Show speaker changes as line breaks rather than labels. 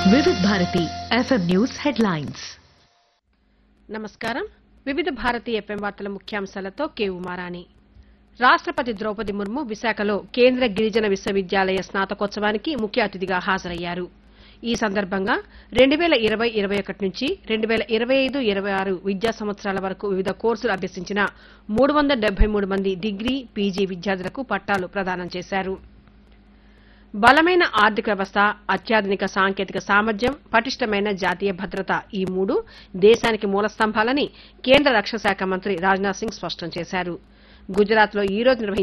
వివిధ Bharati FM news headlines
నమస్కారం వివిధ భారతీ ఎఫ్ఎం వార్తల ముఖ్యాంశాలతో కే ఉమారాణి రాష్ట్రపతి ద్రౌపది ముర్ము విశాఖలో కేంద్ర గిరిజన విశ్వవిద్యాలయ స్నాతకోత్సవానికి ముఖ్య అతిథిగా హాజరయ్యారు ఈ సందర్భంగా రెండు వేల ఇరవై ఇరవై ఒకటి నుంచి రెండు వేల ఇరవై ఐదు ఇరవై ఆరు విద్యా సంవత్సరాల వరకు వివిధ కోర్సులు అభ్యసించిన మూడు వందల డెబ్బై మూడు మంది డిగ్రీ పీజీ విద్యార్థులకు పట్టాలు ప్రదానం చేశారు బలమైన ఆర్థిక వ్యవస్థ అత్యాధునిక సాంకేతిక సామర్థ్యం పటిష్టమైన జాతీయ భద్రత ఈ మూడు దేశానికి మూల స్తంభాలని కేంద్ర రక్షణ శాఖ మంత్రి రాజ్నాథ్ సింగ్ స్పష్టం చేశారు గుజరాత్లో ఈ రోజు నిర్వహించిన